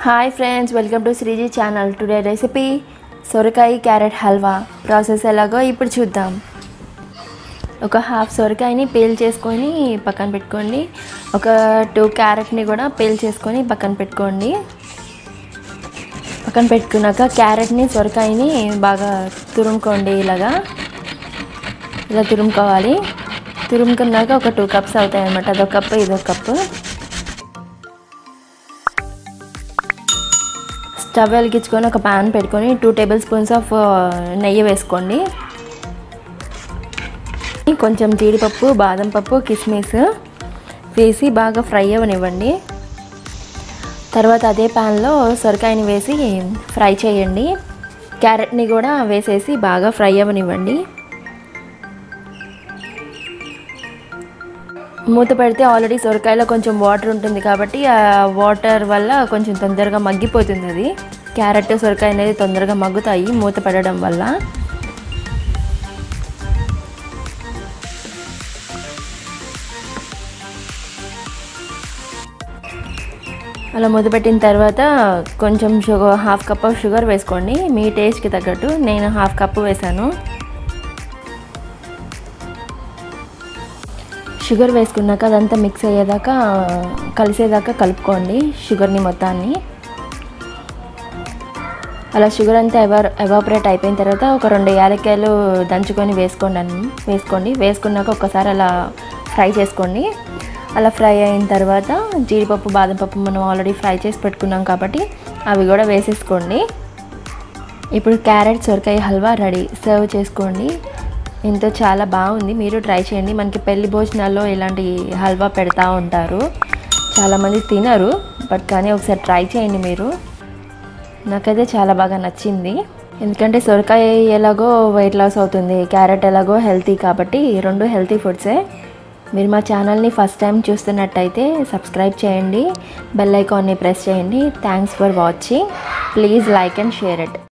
hi friends welcome to Sreeji channel today recipe సొరకాయ carrot halwa process ఎలాగో ఇప్పుడు చూద్దాం ఒక హాఫ్ సొరకాయని పీల్ చేసుకొని పక్కన పెట్టుకోండి ఒక టూ క్యారెట్ని కూడా పీల్ చేసుకొని పక్కన పెట్టుకోండి పక్కన పెట్టుకున్నాక క్యారెట్ని సొరకాయని బాగా తురుముకోండి ఇలాగా ఇలా తురుముకోవాలి తురుముకున్నాక ఒక టూ కప్స్ అవుతాయి అన్నమాట అదొక కప్పు ఇదొక కప్పు స్టవ్ వెలిగించుకొని ఒక ప్యాన్ పెట్టుకొని టూ టేబుల్ స్పూన్స్ ఆఫ్ నెయ్యి వేసుకోండి కొంచెం జీడిపప్పు బాదం పప్పు కిస్మిస్ వేసి బాగా ఫ్రై అవ్వనివ్వండి తర్వాత అదే ప్యాన్లో సొరకాయని వేసి ఫ్రై చేయండి క్యారెట్ని కూడా వేసేసి బాగా ఫ్రై అవ్వనివ్వండి మూత పెడితే ఆల్రెడీ సొరకాయలో కొంచెం వాటర్ ఉంటుంది కాబట్టి ఆ వాటర్ వల్ల కొంచెం తొందరగా మగ్గిపోతుంది అది క్యారెట్ సొరకాయ అనేది తొందరగా మగ్గుతాయి మూత పెట్టడం వల్ల అలా మూత పెట్టిన తర్వాత కొంచెం sugar half cup of sugar వేసుకోండి మీ టేస్ట్కి తగ్గట్టు నేను హాఫ్ కప్ వేసాను షుగర్ వేసుకున్నాక అదంతా మిక్స్ అయ్యేదాకా కలిసేదాకా కలుపుకోండి షుగర్ని మొత్తాన్ని అలా షుగర్ అంతా ఎవా ఎవాపరేట్ అయిపోయిన తర్వాత ఒక రెండు యాలక్కాయలు దంచుకొని వేసుకోండి అని వేసుకోండి వేసుకున్నాక ఒకసారి అలా ఫ్రై చేసుకోండి అలా ఫ్రై అయిన తర్వాత జీడిపప్పు బాదం పప్పు మనం ఆల్రెడీ ఫ్రై చేసి పెట్టుకున్నాం కాబట్టి అవి కూడా వేసేసుకోండి ఇప్పుడు క్యారెట్ సొరకాయ హల్వా రెడీ సర్వ్ చేసుకోండి ఎంతో చాలా బాగుంది మీరు ట్రై చేయండి మనకి పెళ్లి భోజనాల్లో ఇలాంటి హల్వా పెడతా ఉంటారు చాలామంది తినరు బట్ కానీ ఒకసారి ట్రై చేయండి మీరు నాకైతే చాలా బాగా నచ్చింది ఎందుకంటే సొరకాయ ఎలాగో వెయిట్ లాస్ అవుతుంది క్యారెట్ ఎలాగో హెల్తీ కాబట్టి రెండు హెల్తీ ఫుడ్సే మీరు మా ఛానల్ని ఫస్ట్ టైం చూస్తున్నట్టయితే సబ్స్క్రైబ్ చేయండి బెల్ ఐకాన్ని ప్రెస్ చేయండి thanks for watching please like and share it